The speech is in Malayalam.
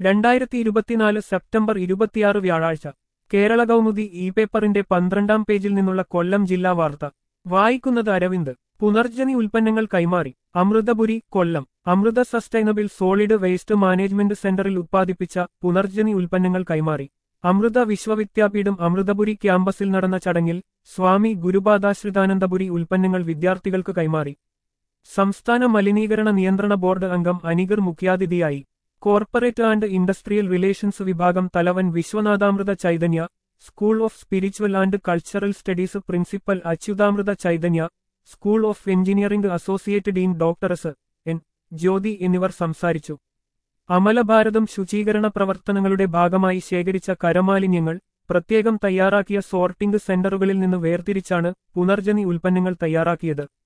രണ്ടായിരത്തി ഇരുപത്തിനാല് സെപ്റ്റംബർ ഇരുപത്തിയാറ് വ്യാഴാഴ്ച കേരള കൗമുദി ഇ പേപ്പറിന്റെ പന്ത്രണ്ടാം പേജിൽ നിന്നുള്ള കൊല്ലം ജില്ലാ വാർത്ത വായിക്കുന്നത് അരവിന്ദ് പുനർജനി ഉൽപ്പന്നങ്ങൾ കൈമാറി Amritapuri Kollam Amrita sustainable solid waste management സെന്ററിൽ ഉത്പാദിപ്പിച്ച പുനർജനി ഉൽപ്പന്നങ്ങൾ കൈമാറി അമൃത വിശ്വവിദ്യാപീഠം അമൃതപുരി ക്യാമ്പസിൽ നടന്ന ചടങ്ങിൽ സ്വാമി ഗുരുപാദാശ്രിതാനന്ദപുരി ഉൽപ്പന്നങ്ങൾ വിദ്യാർത്ഥികൾക്ക് കൈമാറി സംസ്ഥാന മലിനീകരണ നിയന്ത്രണ ബോർഡ് അംഗം അനിഗർ മുഖ്യാതിഥിയായി കോർപ്പറേറ്റ് ആൻഡ് ഇൻഡസ്ട്രിയൽ റിലേഷൻസ് വിഭാഗം തലവൻ Viswanathamrita Chaitanya school of spiritual and cultural studies principal Achyuthamrita Chaitanya school of engineering associate dean doctor S N Jyothi എന്നിവർ സംസാരിച്ചു അമലഭാരതം ശുചീകരണ പ്രവർത്തനങ്ങളുടെ ഭാഗമായി ശേഖരിച്ച കരമാലിന്യങ്ങൾ പ്രത്യേകം തയ്യാറാക്കിയ സോർട്ടിംഗ് സെന്ററുകളിൽ നിന്ന് വേർതിരിച്ചാണ് പുനർജനി ഉൽപ്പന്നങ്ങൾ തയ്യാറാക്കിയത്